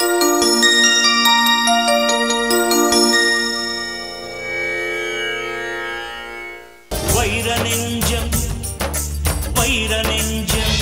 வைர நெஞ்சம் வைர நெஞ்சம்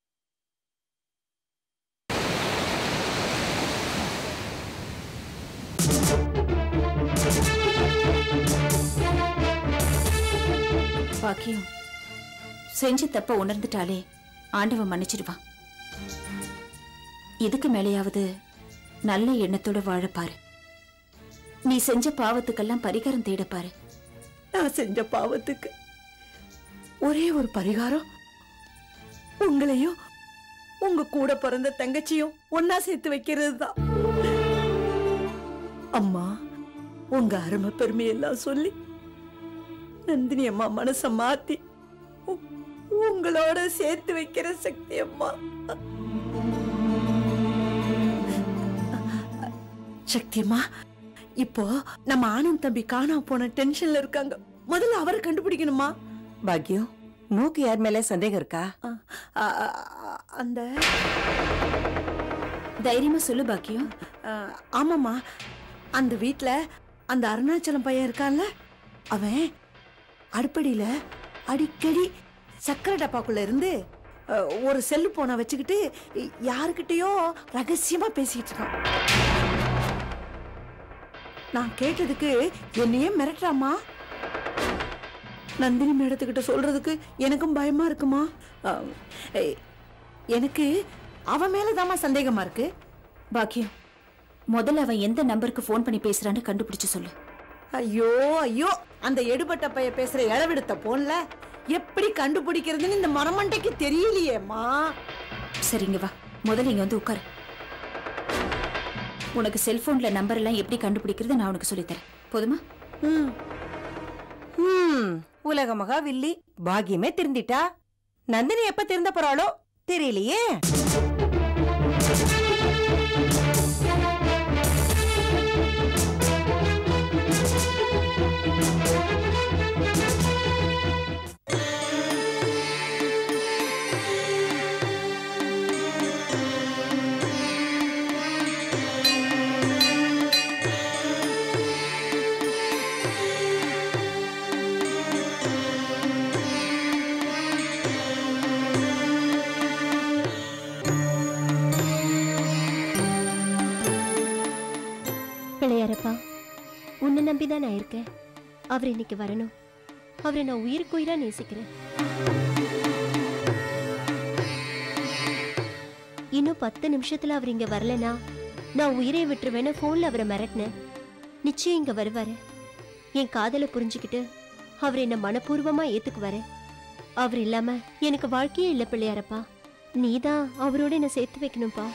பாக்கியம் செஞ்ச தப்ப உணர்ந்துட்டாலே ஆண்டவன் மன்னிச்சிடுவான் இதுக்கு மேலேயாவது நல்ல எண்ணத்தோட வாழப்பாரு நீ செஞ்ச பாவத்துக்கெல்லாம் பரிகாரம் தேடப்பாரு நான் செஞ்ச பாவத்துக்கு ஒரே ஒரு பரிகாரம் உங்களையும் உங்க கூட பிறந்த தங்கச்சியும் ஒன்னா சேர்த்து வைக்கிறது தான் அம்மா உங்க அருமை பெருமையெல்லாம் சொல்லி நந்தினி அம்மா மனச மாத்தி உ- உங்களோட சேர்த்து வைக்கிற சக்தி அம்மா சக்தி அம்மா இப்போ நம்ம ஆனந்த் தம்பி காணாம போன டென்ஷன்ல இருக்காங்க முதல்ல அவரை கண்டுபிடிக்கணுமா பாக்யம் மூக்கு யார் மேல சந்தேகம் இருக்கா அ, அ, அ, அந்த தைரியமா சொல்லு பாக்கியம் அ, ஆமாம்மா அந்த வீட்ல அந்த அருணாச்சலம் பையன் இருக்கான்ல அவன் அடுப்படியில அடிக்கடி சக்கரை டப்பாக்குள்ள இருந்து அ, ஒரு செல்லு போனை வச்சுக்கிட்டு யாருக்கிட்டயோ ரகசியமா பேசிட்டு இருக்கான் நான் கேட்டதுக்கு என்னையே மிரட்டுறாமா நந்தினி மேடத்துக்கிட்ட சொல்றதுக்கு எனக்கும் பயமா இருக்குமா அம், ஏய், எனக்கு அவன் மேலதாம்மா சந்தேகமா இருக்கு பாக்கியம் முதல்ல அவன் எந்த நம்பருக்கு ஃபோன் பண்ணி பேசுறான்னு கண்டுபிடிச்சு சொல்லு ஐயோ ஐயோ அந்த எடுபட்ட பைய பேசுற இளவெடுத்த போன்ல எப்படி கண்டுபிடிக்கிறதுன்னு இந்த மரமண்டைக்கு தெரியலையேம்மா சரிங்க வா முதல்ல இங்க வந்து உட்காரு உனக்கு செல்போன்ல நம்பர் எல்லாம் எப்படி கண்டுபிடிக்கிறது நான் உனக்கு சொல்லித்தரேன் போதுமா ம் ஹம், உலக மகா வில்லி பாக்கியமே திருந்திட்டா நந்தினி எப்ப திருந்த போறாளோ தெரியலையே பிள்ளையாரப்பா உன்னை நம்பி தான் நான் இருக்கேன் அவர் இன்னைக்கு வரணும் அவரை நான் உயிருக்கு உயிரா நேசிக்கிறேன் இன்னும் பத்து நிமிஷத்துல அவர் இங்க வரலனா நான் உயிரை விட்டுருவேன்னு போன்ல அவரை மிரட்டினேன் நிச்சயம் இங்க வருவாரு என் காதலை புரிஞ்சுக்கிட்டு அவர் என்ன மனப்பூர்வமா ஏத்துக்குவாரு அவர் இல்லாம எனக்கு வாழ்க்கையே இல்ல பிள்ளையாரப்பா நீதான் அவரோட என்ன சேர்த்து வைக்கணும்ப்பா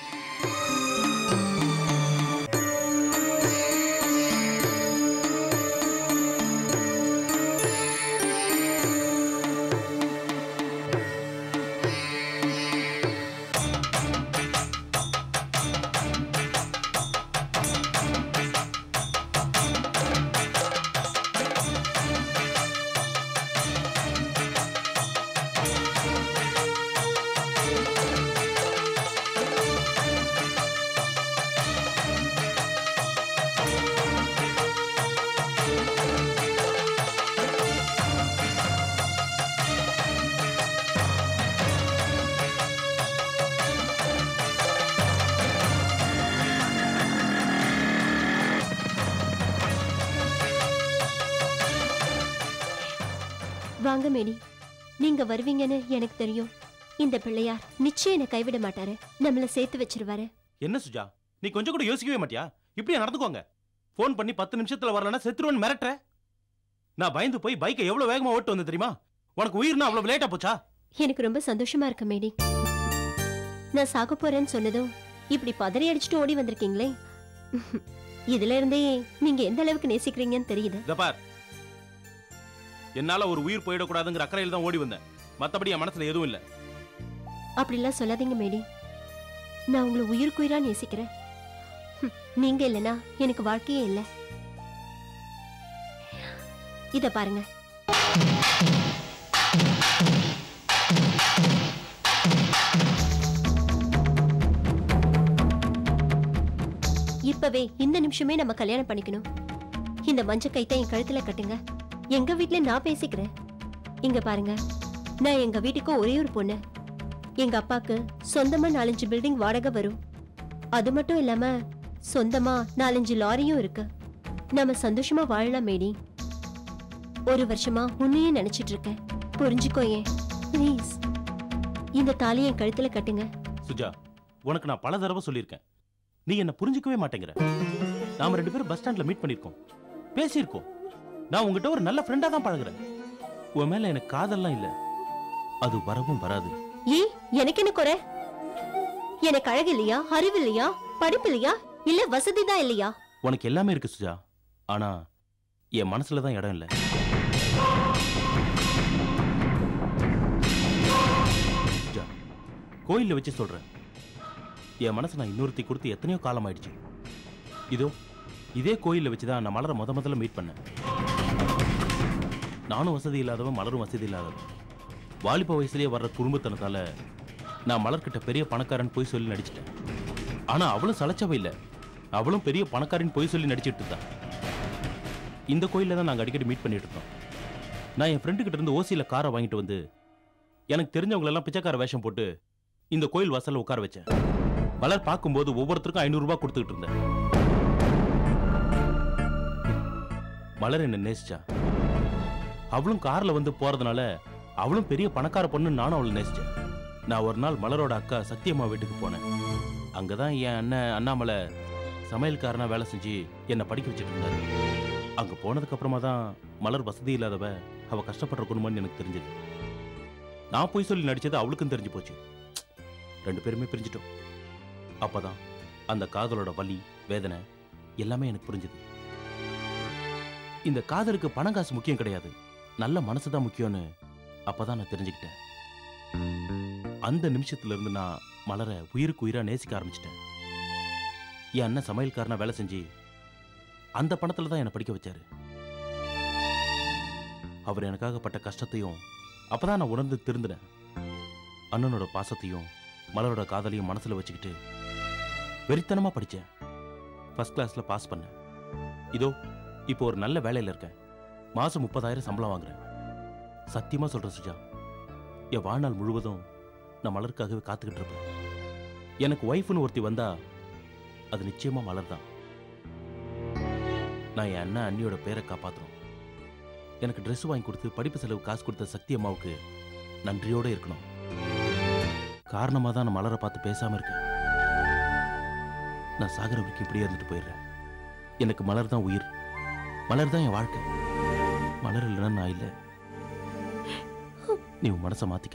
வாங்க மேடி நீங்க வருவீங்கன்னு எனக்கு தெரியும் இந்த பிள்ளையார் நிச்சயம் என்னை கைவிட மாட்டாரு நம்மள சேர்த்து வச்சிருவாரு என்ன சுஜா நீ கொஞ்சம் கூட யோசிக்கவே மாட்டியா இப்படியே நடந்துக்கோங்க ஃபோன் பண்ணி பத்து நிமிஷத்துல வரலன்னா செத்துருவன் மிரட்டுற நான் பயந்து போய் பைக்கை எவ்வளவு வேகமா ஓட்டு வந்தேன் தெரியுமா உனக்கு உயிர்னா அவ்வளவு லேட்டா போச்சா எனக்கு ரொம்ப சந்தோஷமா இருக்கு மேடி நான் சாக போறேன்னு சொன்னதும் இப்படி பதறி அடிச்சுட்டு ஓடி வந்திருக்கீங்களே இதுல இருந்தே நீங்க எந்த அளவுக்கு நேசிக்கிறீங்கன்னு தெரியுது இத பார் என்னால ஒரு உயிர் போயிடக்கூடாதுங்கிற அக்கறையில் தான் ஓடி வந்தேன் மத்தபடி என் மனசுல எதுவும் இல்ல அப்படிலாம் சொல்லாதீங்க மேடி நான் உங்களை உயிருக்குயிரா நேசிக்கிறேன் ஹம், நீங்க இல்லனா எனக்கு வாழ்க்கையே இல்லை இத பாருங்க இப்பவே இந்த நிமிஷமே நம்ம கல்யாணம் பண்ணிக்கணும் இந்த மஞ்ச கைத்தை என் கழுத்துல கட்டுங்க எங்க வீட்ல நான் பேசிக்கிறேன் இங்க பாருங்க நான் எங்க வீட்டுக்கு ஒரே ஒரு பொண்ணு எங்க அப்பாக்கு சொந்தமா நாலஞ்சு பில்டிங் வாடகை வரும் அது மட்டும் இல்லாம சொந்தமா நாலஞ்சு லாரியும் இருக்கு நாம சந்தோஷமா வாழலாம் மேடி ஒரு வருஷமா உன்னையே நினைச்சிட்டு இருக்கேன் புரிஞ்சுக்கோ ஏன் ப்ளீஸ் இந்த தாலியை என் கழுத்துல கட்டுங்க சுஜா உனக்கு நான் பல தடவை சொல்லியிருக்கேன் நீ என்ன புரிஞ்சுக்கவே மாட்டேங்கிற நாம ரெண்டு பேரும் பஸ் ஸ்டாண்ட்ல மீட் பண்ணிருக்கோம் பேசியிருக்கோம் நான் உங்ககிட்ட ஒரு நல்ல ஃப்ரெண்டா தான் பழகுறேன் உன் மேல எனக்கு காதல்லாம் இல்ல அது வரவும் வராது ஏன் எனக்கு என்ன குறை எனக்கு அழகு இல்லையா அறிவு இல்லையா படிப்பு இல்லையா இல்ல வசதி தான் இல்லையா உனக்கு எல்லாமே இருக்கு சுஜா ஆனா என் மனசுல தான் இடம் இல்ல சுஜா கோயில்ல வச்சு சொல்றேன் என் மனசு நான் இன்னொருத்தி கொடுத்து எத்தனையோ காலம் ஆயிடுச்சு இதோ இதே கோயில்ல வச்சு தான் நான் மலரை முத முதல்ல மீட் பண்ணேன் நானும் வசதி இல்லாதவன் மலரும் வசதி இல்லாதவன் வாலிப வயசுலயே வர்ற குடும்பத்தனத்தால நான் மலர்கிட்ட பெரிய பணக்காரன் போய் சொல்லி நடிச்சிட்டேன் ஆனா அவளும் சளைச்சவ இல்ல அவளும் பெரிய பணக்காரின் போய் சொல்லி நடிச்சிட்டு இருந்தா இந்த கோயில்ல தான் நாங்க அடிக்கடி மீட் பண்ணிட்டு இருந்தோம் நான் என் ஃப்ரெண்டு கிட்ட இருந்து ஓசியில காரை வாங்கிட்டு வந்து எனக்கு தெரிஞ்சவங்க எல்லாம் பிச்சைக்கார வேஷம் போட்டு இந்த கோயில் வாசல்ல உட்கார வச்சேன் மலர் பார்க்கும்போது ஒவ்வொருத்தருக்கும் ஐநூறு ரூபாய் கொடுத்துக்கிட்டு இருந்தேன் மலர் என்ன நேசிச்சா அவளும் கார்ல வந்து போறதுனால அவளும் பெரிய பணக்கார பொண்ணு நானும் அவளை நேசிச்சேன் நான் ஒரு நாள் மலரோட அக்கா சத்தியம்மா வீட்டுக்கு போனேன் அங்கதான் என் அண்ணன் அண்ணாமலை சமையல்காரனா வேலை செஞ்சு என்னை படிக்க வச்சுட்டு இருந்தாரு அங்க போனதுக்கு அப்புறமா தான் மலர் வசதி இல்லாதவ அவ கஷ்டப்படுற குடும்பம்னு எனக்கு தெரிஞ்சது நான் போய் சொல்லி நடிச்சது அவளுக்கும் தெரிஞ்சு போச்சு ரெண்டு பேருமே பிரிஞ்சிட்டோம் அப்பதான் அந்த காதலோட வலி வேதனை எல்லாமே எனக்கு புரிஞ்சுது இந்த காதலுக்கு பணம் காசு முக்கியம் கிடையாது நல்ல மனசு தான் முக்கியம்னு அப்பதான் நான் தெரிஞ்சுக்கிட்டேன் அந்த நிமிஷத்துல இருந்து நான் மலரை உயிருக்கு உயிரா நேசிக்க ஆரம்பிச்சிட்டேன் என் அண்ணன் சமையல்காரனா வேலை செஞ்சு அந்த பணத்துல தான் என்னை படிக்க வச்சாரு அவர் எனக்காக பட்ட கஷ்டத்தையும் அப்பதான் நான் உணர்ந்து திருந்தினேன் அண்ணனோட பாசத்தையும் மலரோட காதலையும் மனசுல வச்சுக்கிட்டு வெறித்தனமா படிச்சேன் ஃபர்ஸ்ட் கிளாஸ்ல பாஸ் பண்ணேன் இதோ இப்போ ஒரு நல்ல வேலையில இருக்கேன் மாசம் முப்பதாயிரம் சம்பளம் வாங்குறேன் சத்தியமா சொல்றேன் சுஜா என் வாழ்நாள் முழுவதும் நான் மலருக்காகவே காத்துக்கிட்டு இருப்பேன் எனக்கு ஒய்ஃப்னு ஒருத்தி வந்தா அது நிச்சயமா மலர் தான் நான் என் அண்ணன் அண்ணியோட பேரை காப்பாத்தணும் எனக்கு Dress வாங்கி கொடுத்து படிப்பு செலவு காசு கொடுத்த சக்தி அம்மாவுக்கு நன்றியோட இருக்கணும் காரணமா தான் நான் மலரை பார்த்து பேசாம இருக்கேன் நான் சாகர வரைக்கும் இப்படியே இருந்துட்டு போயிடுறேன் எனக்கு மலர் தான் உயிர் மலர் தான் என் வாழ்க்கை மலர் இல்லைன்னா நான் இல்லை நீ உன் மனசை மாத்திக்க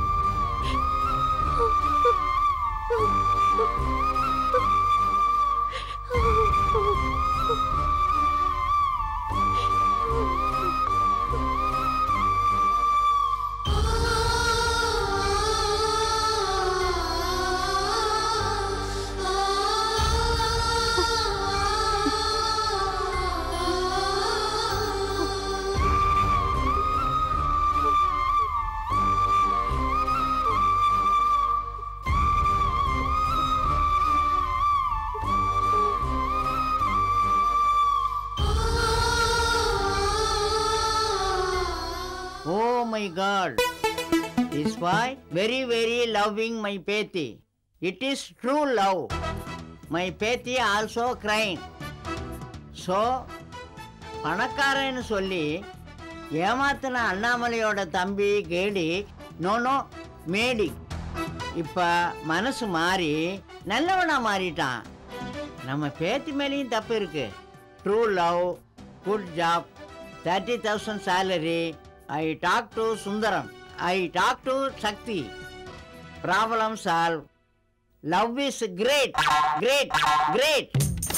Oh my God! This boy very very loving my Peti. It is true love. My Peti also crying. So பணக்காரன்னு சொல்லி ஏமாத்தின அண்ணாமலையோட தம்பி கேடி நோனோ மேடி இப்ப மனசு மாறி நல்லவனா மாறிட்டான் நம்ம பேத்தி மேலேயும் தப்பு இருக்கு true love good job thirty thousand salary I talk to Sundaram I talk to Shakti problem solve love is great great great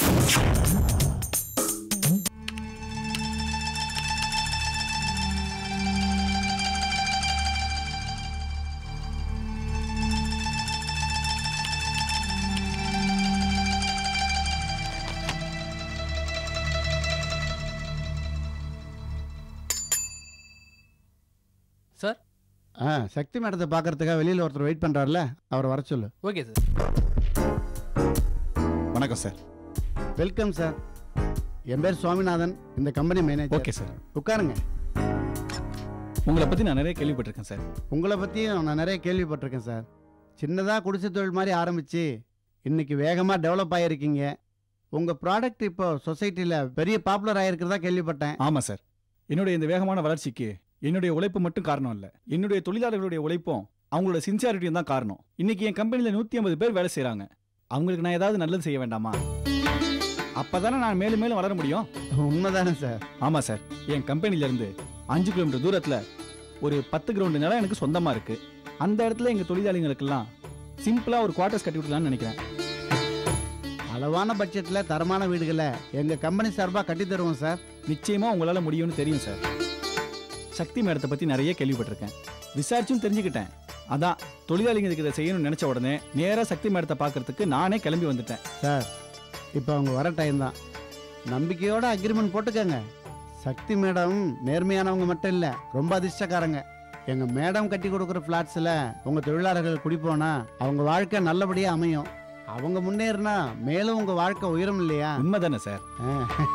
sir ஆ சக்தி மேடத்தை பார்க்கறதுக்காக வெளியில் ஒருத்தர் வெயிட் பண்ணுறாருல அவரை வர சொல்லு ஓகே சார் வணக்கம் சார் வெல்கம் சார் என் பேர் சுவாமிநாதன் இந்த கம்பெனி மேனேஜர் ஓகே சார் உட்காருங்க உங்களை பற்றி நான் நிறைய கேள்விப்பட்டிருக்கேன் சார் உங்களை பற்றியும் நான் நிறைய கேள்விப்பட்டிருக்கேன் சார் சின்னதாக குடிசை தொழில் மாதிரி ஆரம்பித்து இன்னைக்கு வேகமாக டெவலப் ஆகிருக்கீங்க உங்கள் ப்ராடக்ட் இப்போ சொசைட்டியில் பெரிய பாப்புலர் ஆகிருக்கிறதா கேள்விப்பட்டேன் ஆமாம் சார் என்னுடைய இந்த வேகமான வளர்ச்சிக்கு என்னுடைய உழைப்பு மட்டும் காரணம் இல்லை என்னுடைய தொழிலாளர்களுடைய உழைப்பும் அவங்களோட சின்சியாரிட்டியும் தான் காரணம் இன்னைக்கு என் கம்பெனியில் நூற்றி ஐம்பது பேர் வேலை செய்கிறாங்க அவங்களுக்கு நான் ஏதாவது நல்லது செய்ய வேண்டாமா அப்பதானே நான் மேலும் மேலும் வளர முடியும் உண்மைதானே சார் ஆமாம் சார் என் கம்பெனிலேருந்து அஞ்சு கிலோமீட்டர் தூரத்தில் ஒரு பத்து கிரவுண்டு நிலம் எனக்கு சொந்தமாக இருக்கு அந்த இடத்துல எங்கள் தொழிலாளிகளுக்கெல்லாம் சிம்பிளாக ஒரு குவார்ட்டர்ஸ் கட்டி விடலாம்னு நினைக்கிறேன் அளவான பட்ஜெட்டில் தரமான வீடுகளை எங்கள் கம்பெனி சார்பாக கட்டி தருவோம் சார் நிச்சயமாக உங்களால் முடியும்னு தெரியும் சார் சக்தி மேடத்தை பற்றி நிறைய கேள்விப்பட்டிருக்கேன் விசாரிச்சும் தெரிஞ்சுக்கிட்டேன் அதான் தொழிலாளிங்களுக்கு இதை செய்யணும்னு நினச்ச உடனே நேராக சக்தி மேடத்தை பார்க்கறதுக்கு நானே கிளம்பி வந்துட்டேன் சார் இப்போ அவங்க வர டைம் தான் நம்பிக்கையோட அக்ரிமெண்ட் போட்டுக்கங்க சக்தி மேடம் நேர்மையானவங்க மட்டும் இல்லை ரொம்ப அதிர்ஷ்டக்காரங்க எங்கள் மேடம் கட்டி கொடுக்குற ஃப்ளாட்ஸில் உங்கள் தொழிலாளர்கள் குடிப்போனா அவங்க வாழ்க்கை நல்லபடியாக அமையும் அவங்க முன்னேறினா மேலும் உங்கள் வாழ்க்கை உயரும் இல்லையா உண்மைதானே சார் ஆ.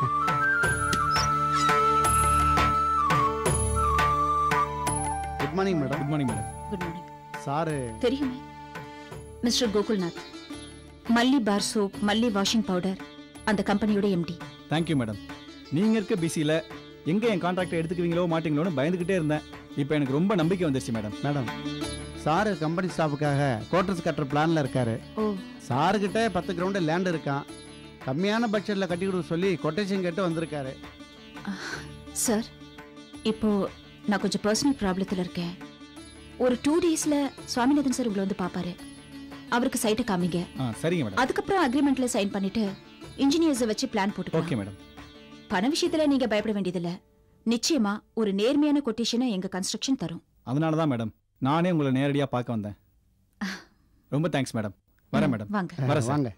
Good morning madam good morning madam good morning sir தெரியுமே mister Gokulnath Malli bar soap Malli washing powder அந்த கம்பெனியோட எம்டி தேங்க்யூ மேடம் நீங்கள் இருக்க பிஸியில் எங்கே என் கான்ட்ராக்டை எடுத்துக்குவீங்களோ மாட்டீங்களோன்னு பயந்துக்கிட்டே இருந்தேன் இப்போ எனக்கு ரொம்ப நம்பிக்கை வந்துருச்சு மேடம் மேடம் சாரு கம்பெனி ஸ்டாஃபுக்காக குவார்டர்ஸ் கட்டுற பிளான்ல இருக்காரு ஓ சாருக்கிட்ட பத்து கிரவுண்டு லேண்ட் இருக்கான் கம்மியான பட்ஜெட்டில் கட்டி கொடுக்க சொல்லி கொட்டேஷன் கேட்டு வந்திருக்காரு சார் இப்போ நான் கொஞ்சம் பர்சனல் ப்ராப்ளத்தில் இருக்கேன் ஒரு டூ டேஸில் சுவாமிநாதன் சார் உங்களை வந்து பார்ப்பாரு அவருக்கு சைட்டை காமிங்க ஆ சரிங்க மேடம் அதுக்கப்புறம் அக்ரிமெண்ட்ல சைன் பண்ணிட்டு இன்ஜினியர்ஸை வச்சு பிளான் ஓகே போட்டுக்கலாம் மேடம் பண விஷயத்துல நீங்க பயப்பட வேண்டியதில்ல நிச்சயமா ஒரு நேர்மையான கொட்டேஷனை எங்க கன்ஸ்ட்ரக்ஷன் தரும் அதனால தான் மேடம் நானே உங்களை நேரடியாக பார்க்க வந்தேன் ரொம்ப தேங்க்ஸ் மேடம் வரேன் மேடம் வாங்க வரேன் சார். வாங்க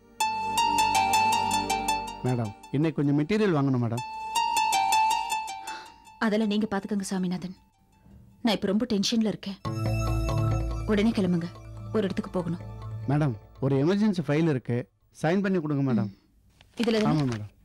மேடம் இன்னைக்கு கொஞ்சம் மெட்டீரியல் வாங்கணும் மேடம் அதெல்லாம் நீங்க பாத்துக்கோங்க சாமிநாதன் நான் இப்ப ரொம்ப டென்ஷன்ல இருக்கேன் உடனே கிளம்புங்க ஒரு இடத்துக்கு போகணும் மேடம் ஒரு எமர்ஜென்சி ஃபைல் இருக்கு சைன் பண்ணி கொடுங்க மேடம் இதுல தானே? ஆமாம் மேடம்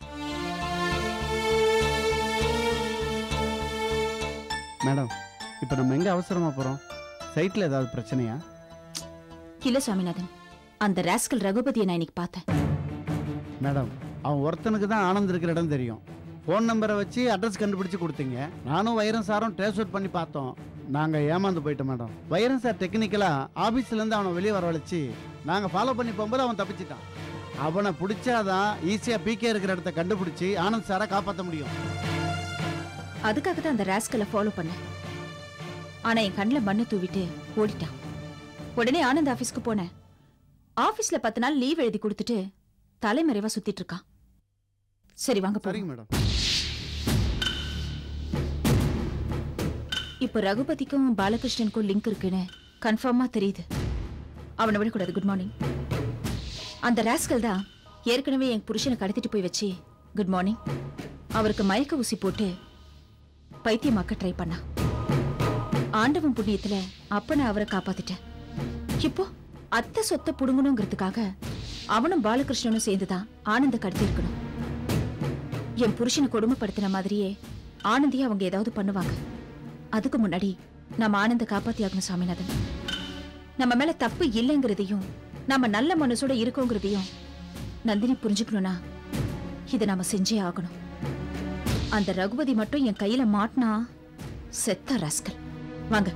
மேடம் இப்போ நம்ம எங்கே அவசரமாக போகிறோம் சைட்டில் ஏதாவது பிரச்சனையா இல்ல சாமிநாதன் அந்த ராஸ்கல் ரகுபதியை நான் இன்னைக்கு பார்த்தேன் மேடம் அவன் ஒருத்தனுக்கு தான் ஆனந்த் இருக்கிற இடம் தெரியும் ஃபோன் நம்பரை வச்சு அட்ரஸ் கண்டுபிடிச்சு கொடுத்தீங்க நானும் வைரம் சாரும் ட்ரேஸ் அவுட் பண்ணி பார்த்தோம் நாங்கள் ஏமாந்து போயிட்டோம் மேடம் வைரம் சார் டெக்னிக்கலாக ஆஃபீஸ்லேருந்து அவனை வெளியே வரவழைச்சு நாங்கள் ஃபாலோ பண்ணி போகும்போது அவன் தப்பிச்சிட்டான் அவனை பிடிச்சாதான் ஈஸியாக பிகே இருக்கிற இடத்த கண்டுபிடிச்சி ஆனந்த் சாரை காப்பாற்ற முடியும் அதுக்காக தான் அந்த ராஸ்கலை ஃபாலோ பண்ணேன் ஆனா என் கண்ணில் மண்ணை தூவிட்டு ஓடிட்டான் உடனே ஆனந்த் ஆபீஸ்க்கு போனேன் ஆபீஸ்ல பத்து நாள் லீவ் எழுதி கொடுத்துட்டு தலைமறைவா சுத்திட்டு இருக்கான் சரி வாங்க போறோம் சரிங்க மேடம் இப்போ ரகுபதிக்கும் பாலகிருஷ்ணனுக்கும் லிங்க் இருக்குன்னு கன்ஃபார்மா தெரியுது அவனை விடக்கூடாது குட் மார்னிங் அந்த ராஸ்கல் தான் ஏற்கனவே என் புருஷனை கடத்திட்டு போய் வச்சு குட் மார்னிங் அவருக்கு மயக்க ஊசி போட்டு பைத்தியமாக்க ட்ரை பண்ணா ஆண்டவன் புண்ணியத்துல அப்ப அவரை காப்பாத்திட்டேன் இப்போ அத்தை சொத்தை புடுங்கணுங்கிறதுக்காக அவனும் பாலகிருஷ்ணனும் சேர்ந்துதான் ஆனந்த கடத்தி இருக்கணும் என் புருஷனை கொடுமைப்படுத்தின மாதிரியே ஆனந்தியை அவங்க ஏதாவது பண்ணுவாங்க அதுக்கு முன்னாடி நம்ம ஆனந்த காப்பாத்தி ஆகணும் சாமிநாதன் நம்ம மேல தப்பு இல்லைங்கிறதையும் நம்ம நல்ல மனசோட இருக்கோங்கிறதையும் நந்தினி புரிஞ்சுக்கணும்னா இதை நாம செஞ்சே ஆகணும் அந்த ரகுபதி மட்டும் என் கையில மாட்டினா செத்த ராஸ்கல் வாங்க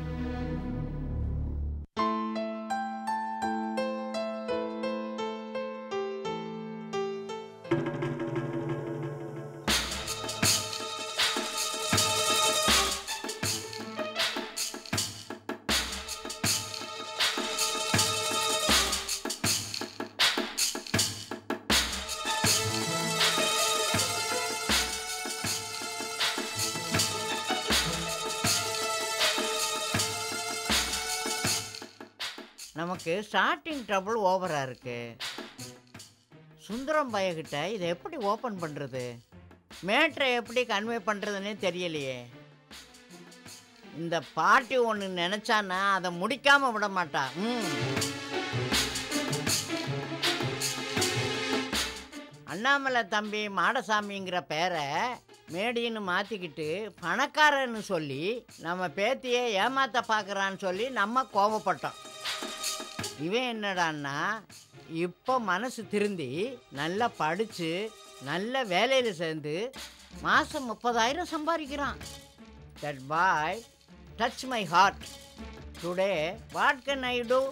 நமக்கு ஸ்டார்டிங் ட்ரபிள் ஓவராக இருக்கு சுந்தரம் பையகிட்ட இதை எப்படி ஓப்பன் பண்ணுறது மேட்ரை எப்படி கன்வே பண்ணுறதுன்னே தெரியலையே இந்த பார்ட்டி ஒன்று நினச்சான்னா அதை முடிக்காமல் விட மாட்டா ம் அண்ணாமலை தம்பி மாடசாமிங்கிற பேரை மேடின்னு மாற்றிக்கிட்டு பணக்காரன்னு சொல்லி நம்ம பேத்தியை ஏமாத்த பார்க்குறான்னு சொல்லி நம்ம கோபப்பட்டோம் இவன் என்னடான்னா இப்போ மனசு திருந்தி நல்லா படித்து நல்ல வேலையில் சேர்ந்து மாதம் முப்பதாயிரம் சம்பாதிக்கிறான் that boy touch my heart today what can I do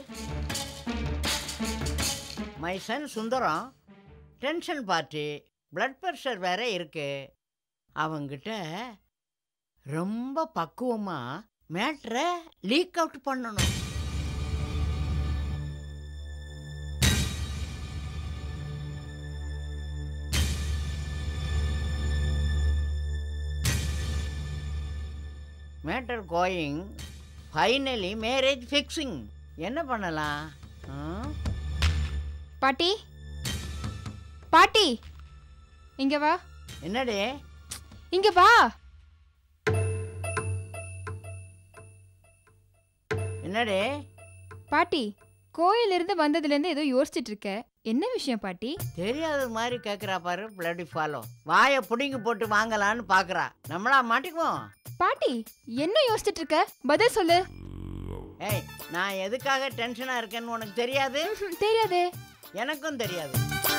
my son Sundaram tension party blood pressure வேற இருக்கு அவங்கிட்ட ரொம்ப பக்குவமாக மேட்ரை லீக் அவுட் பண்ணணும் matter going finally marriage fixing என்ன பண்ணலாம் ஆ? பாட்டி பாட்டி இங்க வா என்னடி இங்க வா என்னடி பாட்டி கோயில இருந்து வந்ததுல இருந்து ஏதோ யோசிச்சுட்டு இருக்க என்ன விஷயம் பாட்டி தெரியாத மாதிரி கேட்குறா பாரு பிளடி ஃபாலோ வாயை பிடுங்கி போட்டு வாங்கலான்னு பார்க்குறா நம்மளா மாட்டிக்குவோம் பாட்டி என்ன யோசிச்சுட்டு இருக்க பதில் சொல்லு ஏய் நான் எதுக்காக டென்ஷனாக இருக்கேன்னு உனக்கு தெரியாது தெரியாதே எனக்கும் தெரியாது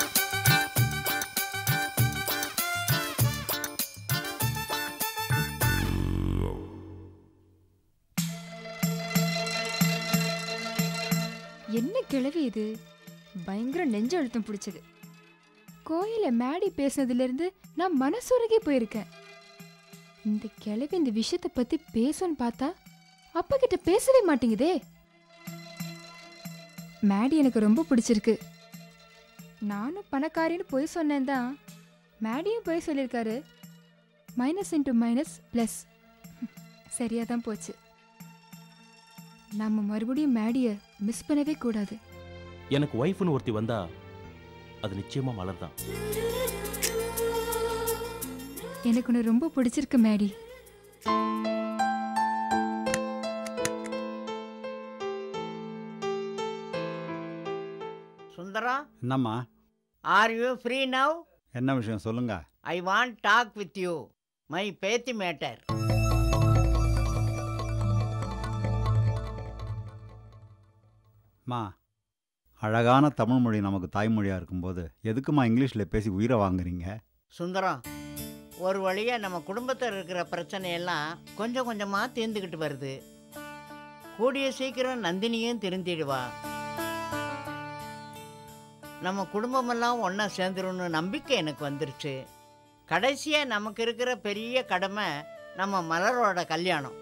என்ன கிழவி இது பயங்கர நெஞ்ச அழுத்தம் பிடிச்சது கோயில மேடி பேசுனதுல இருந்து நான் மனசுருகி போயிருக்கேன் இந்த கிழவி இந்த விஷயத்தை பத்தி பேசுன்னு பார்த்தா அப்பா கிட்ட பேசவே மாட்டேங்குதே மேடி எனக்கு ரொம்ப பிடிச்சிருக்கு நானும் பணக்காரின்னு போய் சொன்னேன் தான் மேடியும் போய் சொல்லியிருக்காரு மைனஸ் இன்ட்டு மைனஸ் ப்ளஸ் சரியாக தான் போச்சு நம்ம மறுபடியும் மேடியை மிஸ் பண்ணவே கூடாது எனக்கு ஒய்ஃப்னு ஒருத்தி வந்தா அது நிச்சயமா மலர் தான் எனக்கு உன்னை ரொம்ப பிடிச்சிருக்கு மேடி சுந்தரம் என்னம்மா ஆர் யூ ஃப்ரீ நவ் என்ன விஷயம் சொல்லுங்க I want talk with you my பேத்தி மேட்டர் மா அழகான தமிழ் மொழி நமக்கு தாய்மொழியாக இருக்கும்போது எதுக்குமா இங்கிலீஷில் பேசி உயிரை வாங்குறீங்க சுந்தரம் ஒரு வழியாக நம்ம குடும்பத்தில் இருக்கிற பிரச்சனையெல்லாம் கொஞ்சம் கொஞ்சமாக தீர்ந்துக்கிட்டு வருது கூடிய சீக்கிரம் நந்தினியும் திருந்திடுவா நம்ம குடும்பமெல்லாம் ஒன்றா சேர்ந்துரும்னு நம்பிக்கை எனக்கு வந்துருச்சு கடைசியாக நமக்கு இருக்கிற பெரிய கடமை நம்ம மலரோட கல்யாணம்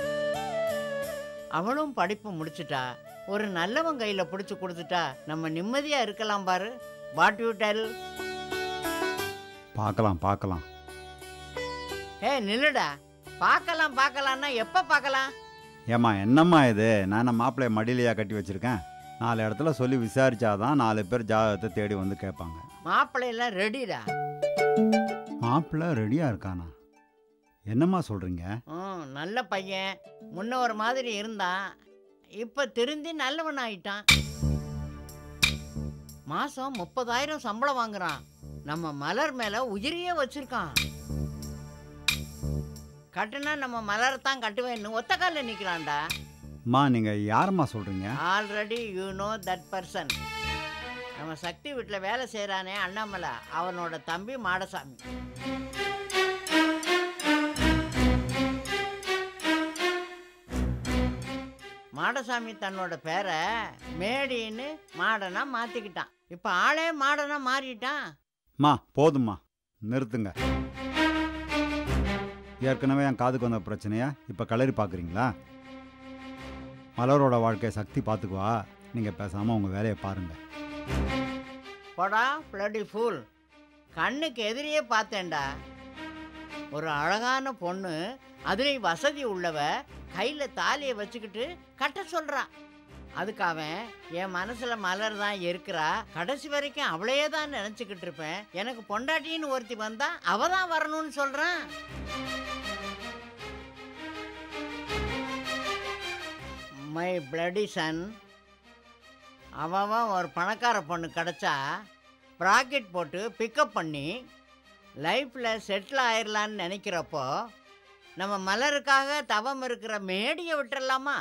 அவளும் படிப்பு முடிச்சிட்டா ஒரு நல்லவன் கையில் பிடிச்சி கொடுத்துட்டா நம்ம நிம்மதியாக இருக்கலாம் பாரு வாட் யூ டெல் பார்க்கலாம் பார்க்கலாம் ஏய் நில்லுடா பார்க்கலாம் பார்க்கலாம்னா எப்போ பார்க்கலாம் ஏம்மா என்னம்மா இது நான் என்ன மாப்பிள்ளைய மடியிலையா கட்டி வச்சிருக்கேன் நாலு இடத்துல சொல்லி விசாரிச்சாதான் நாலு பேர் ஜாதகத்தை தேடி வந்து கேட்பாங்க மாப்பிள்ளையெல்லாம் ரெடிடா மாப்பிள்ளை ரெடியாக இருக்கானா என்னம்மா சொல்கிறீங்க ம் நல்ல பையன் முன்ன ஒரு மாதிரி இருந்தான் இப்போ திருந்தி நல்லவன் ஆயிட்டான் மாதம் முப்பதாயிரம் சம்பளம் வாங்குறான் நம்ம மலர் மேலே உயிரியே வச்சிருக்கான் கட்டுனா நம்ம மலரை தான் கட்டுவேன்னு ஒத்த காலில் நிற்கிறான்டா அம்மா நீங்கள் யாரம்மா சொல்கிறீங்க already you know that person நம்ம சக்தி வீட்டில் வேலை செய்கிறானே அண்ணாமலை அவனோட தம்பி மாடசாமி மாடசாமி தன்னோட பேரை மேடின்னு மாடனா மாற்றிக்கிட்டான் இப்போ ஆளே மாடனா மாறிட்டான் மா போதும்மா நிறுத்துங்க ஏற்கனவே என் காதுக்கு வந்த பிரச்சனையா இப்போ கலரி பார்க்குறீங்களா மலரோட வாழ்க்கையை சக்தி பார்த்துக்குவா நீங்கள் பேசாமல் உங்கள் வேலையை பாருங்கள் போடா பிளடி ஃபூல் கண்ணுக்கு எதிரியே பார்த்தேன்டா ஒரு அழகான பொண்ணு அதுலேயும் வசதி உள்ளவ கையில் தாலியை வச்சுக்கிட்டு கட்ட சொல்றா அதுக்கு அவன் என் மனசில் மலர் தான் இருக்கிறா கடைசி வரைக்கும் அவளையே தான் நினச்சிக்கிட்டு இருப்பேன் எனக்கு பொண்டாட்டின்னு ஒருத்தி வந்தா அவ தான் வரணும்னு சொல்கிறான் மை பிளடி சன் அவன் ஒரு பணக்கார பொண்ணு கிடைச்சா ப்ராக்கெட் போட்டு பிக்கப் பண்ணி லைஃப்பில் செட்டில் ஆயிடலான்னு நினைக்கிறப்போ நம்ம மலருக்காக தவம் இருக்கிற மேடியை விட்டுறலாமா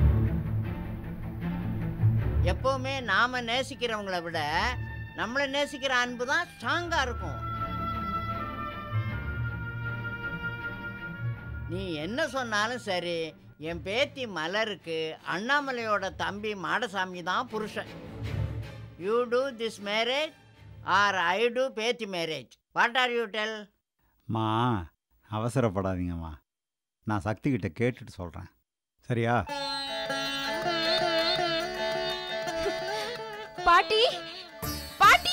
எப்பவுமே நாம நேசிக்கிறவங்கள விட நம்மளை நேசிக்கிற அன்பு தான் ஸ்ட்ராங்கா இருக்கும் நீ என்ன சொன்னாலும் சரி என் பேத்தி மலருக்கு அண்ணாமலையோட தம்பி மாடசாமி தான் புருஷன் you do this marriage or I do பேத்தி marriage what are you tell மா அவசரப்படாதீங்கம்மா நான் சக்தி கிட்ட கேட்டுட்டு சொல்கிறேன் சரியா பாட்டி பாட்டி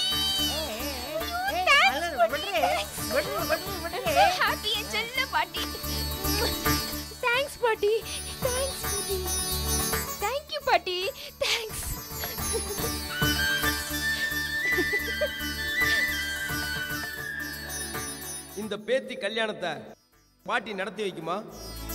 ஹாப்பி என் செல்ல பாட்டி தேங்க்ஸ் பாட்டி தேங்க்ஸ் பாட்டி தேங்க் யூ பாட்டி தேங்க்ஸ் இந்த பேத்தி கல்யாணத்தை பாட்டி நடத்தி வைக்குமா